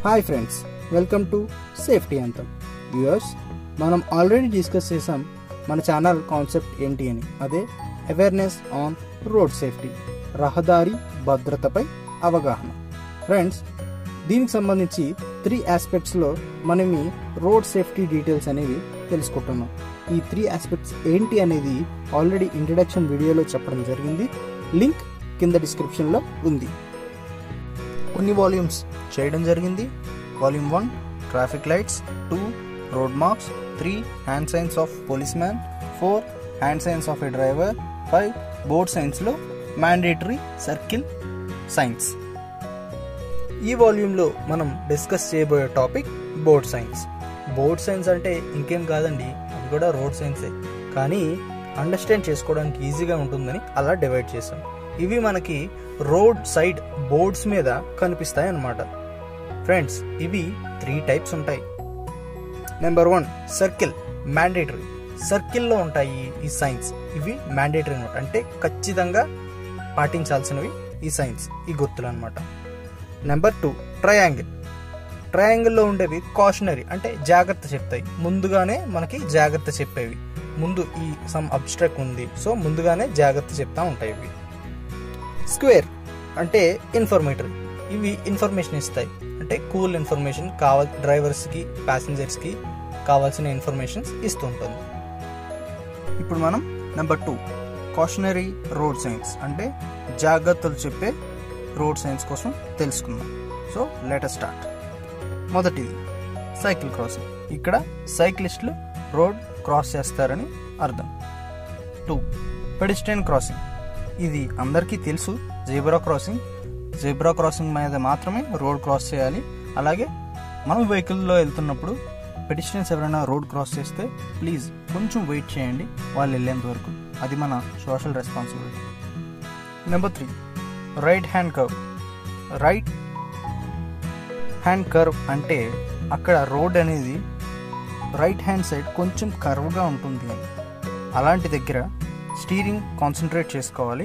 hi friends welcome to safety అంతం viewers మనం already discuss చేసాం మన ఛానల్ కాన్సెప్ట్ ఏంటి అని అదే అవేర్నెస్ ఆన్ రోడ్ సేఫ్టీ రహదారి భద్రతపై అవగాహన ఫ్రెండ్స్ దీనికి సంబంధించి త్రీ ఆస్పెక్ట్స్లో మనం ఈ రోడ్ సేఫ్టీ డీటెయిల్స్ అనేవి తెలుసుకుంటున్నాం ఈ త్రీ ఆస్పెక్ట్స్ ఏంటి అనేది ఆల్రెడీ ఇంట్రడక్షన్ వీడియోలో చెప్పడం జరిగింది లింక్ కింద డిస్క్రిప్షన్లో ఉంది కొన్ని వాల్యూమ్స్ చేయడం జరిగింది volume one traffic lights two road marks three hand signs of police man four hand signs of a driver five board సైన్స్లో మ్యాండేటరీ సర్కిల్ సైన్స్ ఈ వాల్యూమ్లో మనం డిస్కస్ చేయబోయే topic board signs board signs అంటే ఇంకేం కాదండి అది కూడా రోడ్ సైన్సే కానీ అండర్స్టాండ్ చేసుకోవడానికి ఈజీగా ఉంటుందని అలా డివైడ్ చేసాం ఇవి మనకి రోడ్ సైడ్ బోర్డ్స్ మీద కనిపిస్తాయి అన్నమాట ఫ్రెండ్స్ ఇవి త్రీ టైప్స్ ఉంటాయి నెంబర్ వన్ సర్కిల్ మ్యాండేటరీ సర్కిల్లో ఉంటాయి ఈ సైన్స్ ఇవి మ్యాండేటరీ అనమాట అంటే ఖచ్చితంగా పాటించాల్సినవి ఈ సైన్స్ ఈ గుర్తులు అనమాట నెంబర్ టూ ట్రయాంగిల్ ట్రయాంగిల్లో ఉండేవి కాషనరీ అంటే జాగ్రత్త చెప్తాయి ముందుగానే మనకి జాగ్రత్త చెప్పేవి ముందు ఈ సమ్ అబ్స్ట్రాక్ట్ ఉంది సో ముందుగానే జాగ్రత్త చెప్తా ఉంటాయి ఇవి స్క్వేర్ అంటే ఇన్ఫర్మేటరీ ఇవి ఇన్ఫర్మేషన్ ఇస్తాయి అంటే కూల్ ఇన్ఫర్మేషన్ కావాల్ డ్రైవర్స్కి ప్యాసింజర్స్కి కావాల్సిన ఇన్ఫర్మేషన్స్ ఇస్తూ ఉంటుంది ఇప్పుడు మనం number two cautionary road signs అంటే జాగ్రత్తలు చెప్పే రోడ్ సైన్స్ కోసం తెలుసుకుందాం సో లెటర్ స్టార్ట్ మొదటిది సైకిల్ క్రాసింగ్ ఇక్కడ సైక్లిస్టులు రోడ్ క్రాస్ చేస్తారని అర్థం టూ పెడిస్ట్రియన్ క్రాసింగ్ ఇది అందరికీ తెలుసు జేబ్రా క్రాసింగ్ జేబ్రా క్రాసింగ్ మీద మాత్రమే రోడ్ క్రాస్ చేయాలి అలాగే మనం వెహికల్లో వెళ్తున్నప్పుడు పెడిస్ట్రియన్స్ ఎవరైనా రోడ్ క్రాస్ చేస్తే ప్లీజ్ కొంచెం వెయిట్ చేయండి వాళ్ళు వెళ్ళేంత వరకు అది మన social responsibility number three right hand curve right hand curve అంటే అక్కడ రోడ్ అనేది రైట్ హ్యాండ్ సైడ్ కొంచెం కర్వ్గా ఉంటుంది అని అలాంటి దగ్గర స్టీరింగ్ కాన్సన్ట్రేట్ చేసుకోవాలి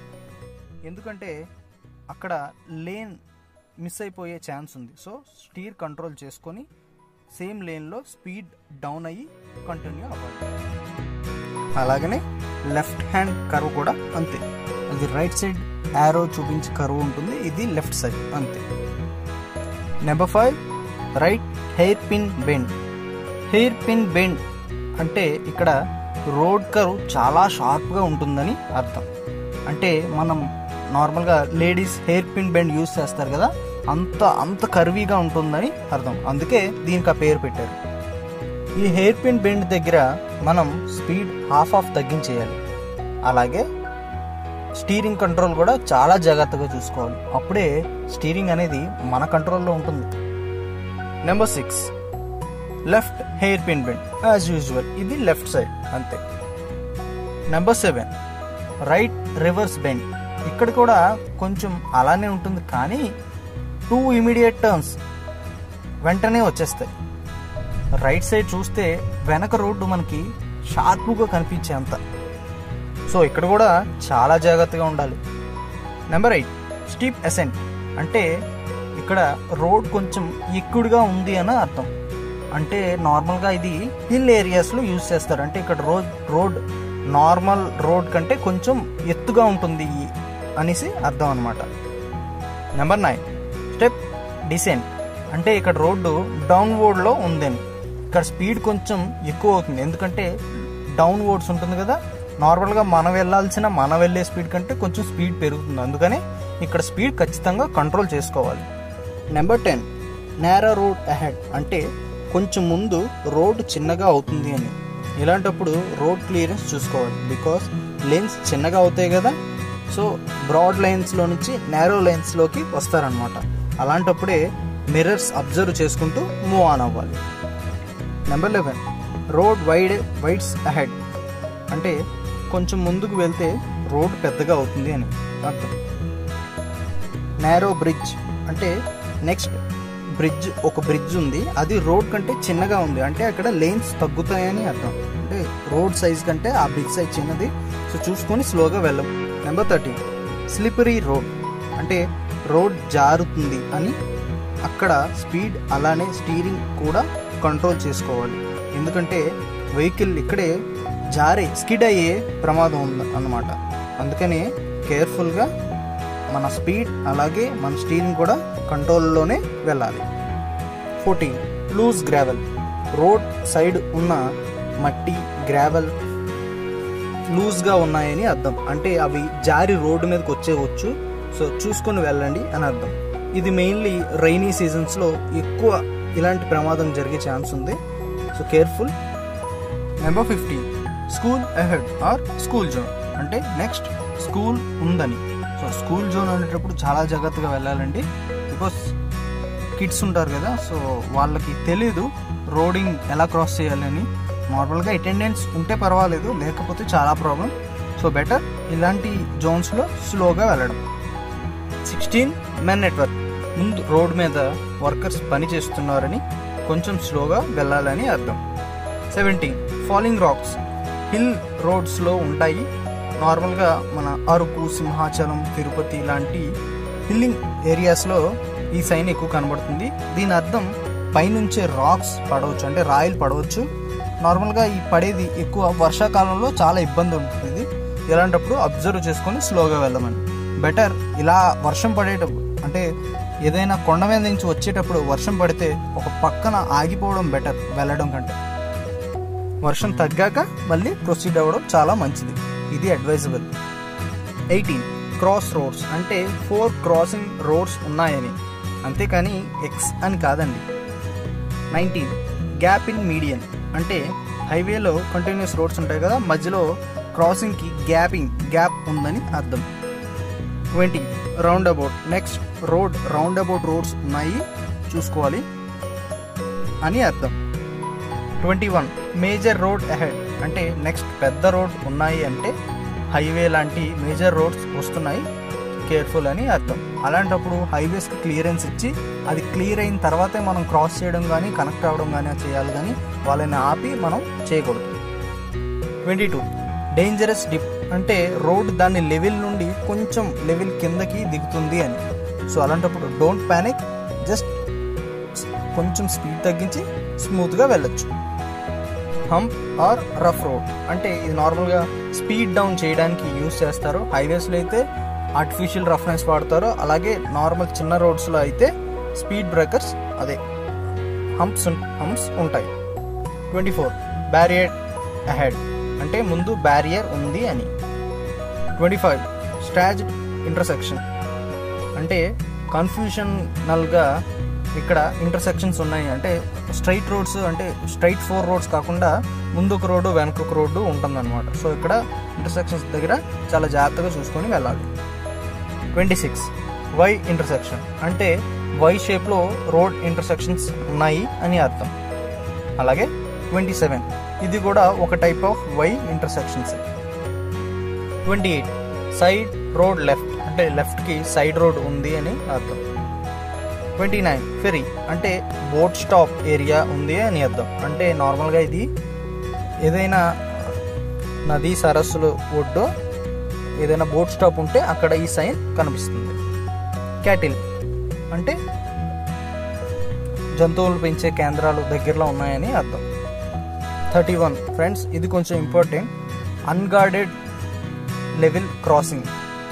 ఎందుకంటే అక్కడ లేన్ మిస్ అయిపోయే ఛాన్స్ ఉంది సో స్టీర్ కంట్రోల్ చేసుకొని సేమ్ లేన్లో స్పీడ్ డౌన్ అయ్యి కంటిన్యూ అవ్వాలి అలాగనే లెఫ్ట్ హ్యాండ్ కర్వ్ కూడా అంతే అది రైట్ సైడ్ యారో చూపించి కర్వ్ ఉంటుంది ఇది లెఫ్ట్ సైడ్ అంతే number five right hair pin bend hair pin bend అంటే ఇక్కడ రోడ్ కర్వ్ చాలా షార్ప్గా ఉంటుందని అర్థం అంటే మనం నార్మల్గా ladies hair pin bend use చేస్తారు కదా అంత అంత కర్వీగా ఉంటుందని అర్థం అందుకే దీనికి ఆ పేరు పెట్టారు ఈ హెయిర్ పిన్ బెండ్ దగ్గర మనం స్పీడ్ హాఫ్ ఆఫ్ తగ్గించేయాలి అలాగే స్టీరింగ్ కంట్రోల్ కూడా చాలా జాగ్రత్తగా చూసుకోవాలి అప్పుడే స్టీరింగ్ అనేది మన కంట్రోల్లో ఉంటుంది number six left hair pin bend as usual ఇది లెఫ్ట్ సైడ్ అంతే number seven right reverse bend ఇక్కడ కూడా కొంచెం అలానే ఉంటుంది కానీ టూ ఇమీడియట్ టర్న్స్ వెంటనే వచ్చేస్తాయి రైట్ సైడ్ చూస్తే వెనక రోడ్డు మనకి షార్ప్గా కనిపించే అంత సో ఇక్కడ కూడా చాలా జాగ్రత్తగా ఉండాలి నెంబర్ ఎయిట్ స్టీప్ అసెంట్ అంటే ఇక్కడ రోడ్ కొంచెం ఎక్కుడుగా ఉంది అని అర్థం అంటే నార్మల్గా ఇది హిల్ ఏరియాస్లో యూజ్ చేస్తారు అంటే ఇక్కడ రోడ్ రోడ్ నార్మల్ రోడ్ కంటే కొంచెం ఎత్తుగా ఉంటుంది అనేసి అర్థం అనమాట నెంబర్ నైన్ స్టెప్ డిసెంట్ అంటే ఇక్కడ రోడ్డు డౌన్వర్డ్లో ఉందని ఇక్కడ స్పీడ్ కొంచెం ఎక్కువ అవుతుంది ఎందుకంటే డౌన్వర్డ్స్ ఉంటుంది కదా నార్మల్గా మనం వెళ్ళాల్సిన మనం వెళ్ళే స్పీడ్ కంటే కొంచెం స్పీడ్ పెరుగుతుంది అందుకని ఇక్కడ స్పీడ్ ఖచ్చితంగా కంట్రోల్ చేసుకోవాలి number ten narrow road ahead అంటే కొంచెం ముందు రోడ్ చిన్నగా అవుతుంది అని ఇలాంటప్పుడు రోడ్ క్లియరెన్స్ చూసుకోవాలి బికాస్ లేన్స్ చిన్నగా అవుతాయి కదా సో బ్రాడ్ లైన్స్లో నుంచి నేరో లైన్స్లోకి వస్తారనమాట అలాంటప్పుడే మిర్రర్స్ అబ్జర్వ్ చేసుకుంటూ మూవ్ ఆన్ అవ్వాలి number eleven road wide widens ahead అంటే కొంచెం ముందుకు వెళ్తే రోడ్ పెద్దగా అవుతుంది అని అర్థం నేరో బ్రిడ్జ్ అంటే నెక్స్ట్ బ్రిడ్జ్ ఒక బ్రిడ్జ్ ఉంది అది రోడ్ కంటే చిన్నగా ఉంది అంటే అక్కడ లేన్స్ తగ్గుతాయని అర్థం అంటే రోడ్ సైజ్ కంటే ఆ బ్రిడ్జ్ సైజ్ చిన్నది సో చూసుకొని స్లోగా వెళ్ళం నెంబర్ థర్టీన్ స్లిపరీ రోడ్ అంటే రోడ్ జారుతుంది అని అక్కడ స్పీడ్ అలానే స్టీరింగ్ కూడా కంట్రోల్ చేసుకోవాలి ఎందుకంటే వెహికల్ ఇక్కడే జారే స్కిడ్ అయ్యే ప్రమాదం ఉంది అన్నమాట అందుకని కేర్ఫుల్గా మన స్పీడ్ అలాగే మన స్టీరింగ్ కూడా కంట్రోల్లోనే వెళ్ళాలి fourteen loose gravel road side ఉన్న మట్టి గ్రావెల్ లూజ్గా ఉన్నాయని అర్థం అంటే అవి జారి రోడ్డు మీదకి వచ్చేవచ్చు సో చూసుకొని వెళ్ళండి అని అర్థం ఇది మెయిన్లీ రైనీ సీజన్స్లో ఎక్కువ ఇలాంటి ప్రమాదం జరిగే ఛాన్స్ ఉంది so careful number fifteen school ahead or school zone అంటే నెక్స్ట్ స్కూల్ ఉందని సో స్కూల్ జోన్ అనేటప్పుడు చాలా జాగ్రత్తగా వెళ్ళాలండి బికాస్ కిడ్స్ ఉంటారు కదా సో వాళ్ళకి తెలీదు రోడింగ్ ఎలా క్రాస్ చేయాలని నార్మల్గా అటెండెన్స్ ఉంటే పర్వాలేదు లేకపోతే చాలా ప్రాబ్లం సో బెటర్ ఇలాంటి జోన్స్లో స్లోగా వెళ్ళడం సిక్స్టీన్ మెన్ నెట్వర్క్ ముందు రోడ్ మీద వర్కర్స్ పని చేస్తున్నారని కొంచెం స్లోగా వెళ్ళాలని అర్థం సెవెంటీన్ ఫాలింగ్ రాక్స్ హిల్ రోడ్స్లో ఉంటాయి నార్మల్గా మన అరకు సింహాచలం తిరుపతి లాంటి హిల్లింగ్ ఏరియాస్లో ఈ సైన్ ఎక్కువ కనబడుతుంది దీని అర్థం పైనుంచే రాక్స్ పడవచ్చు అంటే రాయిలు పడవచ్చు నార్మల్గా ఈ పడేది ఎక్కువ వర్షాకాలంలో చాలా ఇబ్బంది ఉంటుంది ఇలాంటప్పుడు అబ్జర్వ్ చేసుకొని స్లోగా వెళ్ళమని బెటర్ ఇలా వర్షం పడేటప్పుడు అంటే ఏదైనా కొండ మీద నుంచి వచ్చేటప్పుడు వర్షం పడితే ఒక పక్కన ఆగిపోవడం బెటర్ వెళ్ళడం కంటే వర్షం తగ్గాక మళ్ళీ ప్రొసీడ్ అవ్వడం చాలా మంచిది ఇది అడ్వైజబుల్ ఎయిటీన్ క్రాస్ రోడ్స్ అంటే ఫోర్ క్రాసింగ్ రోడ్స్ ఉన్నాయని అంతేకాని ఎక్స్ అని కాదండి నైన్టీన్ గ్యాప్ ఇన్ మీడియన్ అంటే హైవేలో కంటిన్యూస్ రోడ్స్ ఉంటాయి కదా మధ్యలో క్రాసింగ్కి గ్యాపింగ్ గ్యాప్ ఉందని అర్థం twenty roundabout next road roundabout roads ఉన్నాయి చూసుకోవాలి అని అర్థం twenty one major road ahead అంటే నెక్స్ట్ పెద్ద రోడ్ ఉన్నాయి అంటే హైవే లాంటి మేజర్ రోడ్స్ వస్తున్నాయి కేర్ఫుల్ అని అర్థం అలాంటప్పుడు హైవేస్కి క్లియరెన్స్ ఇచ్చి అది క్లియర్ అయిన తర్వాతే మనం క్రాస్ చేయడం కానీ కనెక్ట్ అవ్వడం కానీ చేయాలి కానీ వాళ్ళని ఆపి మనం చేయకూడదు ట్వంటీ టూ డేంజరస్ డిప్ అంటే రోడ్ దాని లెవెల్ నుండి కొంచెం లెవెల్ కిందకి దిగుతుంది అని సో అలాంటప్పుడు డోంట్ ప్యానిక్ జస్ట్ కొంచెం స్పీడ్ తగ్గించి స్మూత్గా వెళ్ళొచ్చు హంప్ ఆర్ రఫ్ రోడ్ అంటే ఇది నార్మల్గా స్పీడ్ డౌన్ చేయడానికి యూస్ చేస్తారు హైవేస్లో అయితే ఆర్టిఫిషియల్ రఫ్నెస్ వాడతారు అలాగే నార్మల్ చిన్న రోడ్స్లో అయితే స్పీడ్ బ్రేకర్స్ అదే హంప్స్ హంప్స్ ఉంటాయి ట్వంటీ ఫోర్ బ్యారియర్ అహెడ్ అంటే ముందు బ్యారియర్ ఉంది అని ట్వంటీ ఫైవ్ స్టాజ్ ఇంటర్సెక్షన్ అంటే కన్ఫ్యూషనల్గా ఇక్కడ ఇంటర్సెక్షన్స్ ఉన్నాయి అంటే స్ట్రైట్ రోడ్స్ అంటే స్ట్రైట్ ఫోర్ రోడ్స్ కాకుండా ముందు ఒక రోడ్డు వెనక ఒక రోడ్డు ఉంటుందన్నమాట సో ఇక్కడ ఇంటర్సెక్షన్స్ దగ్గర చాలా జాగ్రత్తగా చూసుకొని వెళ్ళాలి ట్వంటీ సిక్స్ వై ఇంటర్సెక్షన్ అంటే వై షేప్లో రోడ్ ఇంటర్సెక్షన్స్ ఉన్నాయి అని అర్థం అలాగే ట్వంటీ సెవెన్ ఇది కూడా ఒక type of Y intersections twenty eight side road left అంటే లెఫ్ట్కి సైడ్ రోడ్ ఉంది అని అర్థం ట్వంటీ నైన్ ఫెరీ అంటే బోట్ స్టాప్ ఏరియా ఉంది అని అర్థం అంటే నార్మల్గా ఇది ఏదైనా నది సరస్సులు ఒడ్డు ఏదైనా బోట్ స్టాప్ ఉంటే అక్కడ ఈ సైన్ కనిపిస్తుంది క్యాటిల్ అంటే జంతువులు పెంచే కేంద్రాలు దగ్గరలో ఉన్నాయని అర్థం థర్టీ వన్ ఫ్రెండ్స్ ఇది కొంచెం ఇంపార్టెంట్ అన్గార్డెడ్ లెవెల్ క్రాసింగ్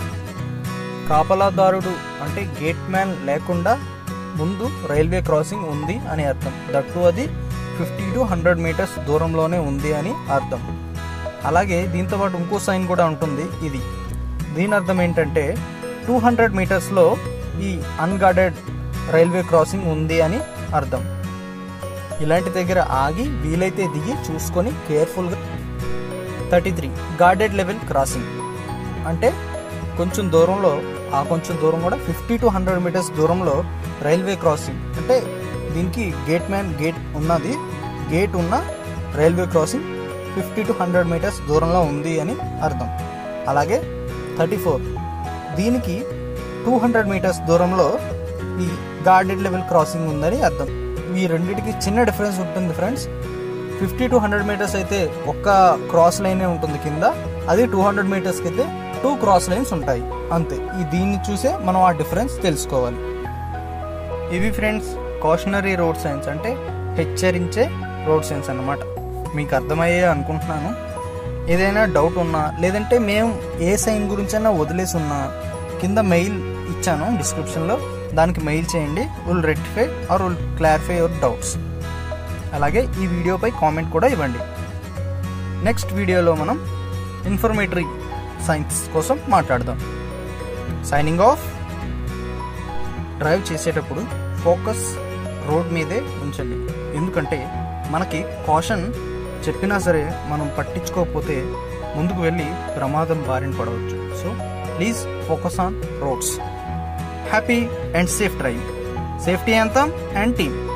కాపలాదారుడు అంటే గేట్ మ్యాన్ లేకుండా ముందు రైల్వే క్రాసింగ్ ఉంది అని అర్థం దట్టు అది ఫిఫ్టీ టు హండ్రెడ్ మీటర్స్ దూరంలోనే ఉంది అని అర్థం అలాగే దీంతో పాటు ఇంకో సైన్ కూడా ఉంటుంది ఇది దీని అర్థం ఏంటంటే టూ హండ్రెడ్ మీటర్స్లో ఈ అన్గార్డెడ్ రైల్వే క్రాసింగ్ ఉంది అని అర్థం ఇలాంటి దగ్గర ఆగి వీలైతే దిగి చూసుకొని కేర్ఫుల్గా thirty three guarded level crossing అంటే కొంచెం దూరంలో ఆ కొంచెం దూరం కూడా ఫిఫ్టీ టు హండ్రెడ్ మీటర్స్ దూరంలో రైల్వే క్రాసింగ్ అంటే దీనికి గేట్ మ్యాన్ గేట్ ఉన్నది గేట్ ఉన్న railway crossing fifty to hundred metres దూరంలో ఉంది అని అర్థం అలాగే థర్టీ ఫోర్ దీనికి టూ హండ్రెడ్ మీటర్స్ దూరంలో ఈ గార్డెడ్ లెవెల్ క్రాసింగ్ ఉందని అర్థం ఈ రెండింటికి చిన్న డిఫరెన్స్ ఉంటుంది friends fifty to hundred metres అయితే ఒక్క క్రాస్ లైనే ఉంటుంది కింద అది టూ హండ్రెడ్ మీటర్స్కి అయితే టూ క్రాస్ లైన్స్ ఉంటాయి అంతే ఈ దీన్ని చూసే మనం ఆ డిఫరెన్స్ తెలుసుకోవాలి ఇవి ఫ్రెండ్స్ కాషనరీ రోడ్ సైన్స్ అంటే హెచ్చరించే రోడ్ సైన్స్ అన్నమాట మీకు అర్థమయ్యే అనుకుంటున్నాను ఏదైనా డౌట్ ఉన్నా లేదంటే మేము ఏ సైన్ గురించైనా వదిలేసి ఉన్నా కింద మెయిల్ ఇచ్చాను డిస్క్రిప్షన్లో దానికి మెయిల్ చేయండి will rectify or will clarify your doubts అలాగే ఈ వీడియోపై కామెంట్ కూడా ఇవ్వండి నెక్స్ట్ వీడియోలో మనం ఇన్ఫర్మేటరీ సైన్స్ కోసం మాట్లాడదాం సైనింగ్ ఆఫ్ డ్రైవ్ చేసేటప్పుడు ఫోకస్ రోడ్ మీదే ఉంచండి ఎందుకంటే మనకి కాషన్ చెప్పినా సరే మనం పట్టించుకోకపోతే ముందుకు వెళ్ళి ప్రమాదం బారిన పడవచ్చు so please focus on roads happy and safe driving safety అంతం అండ్ టీమ్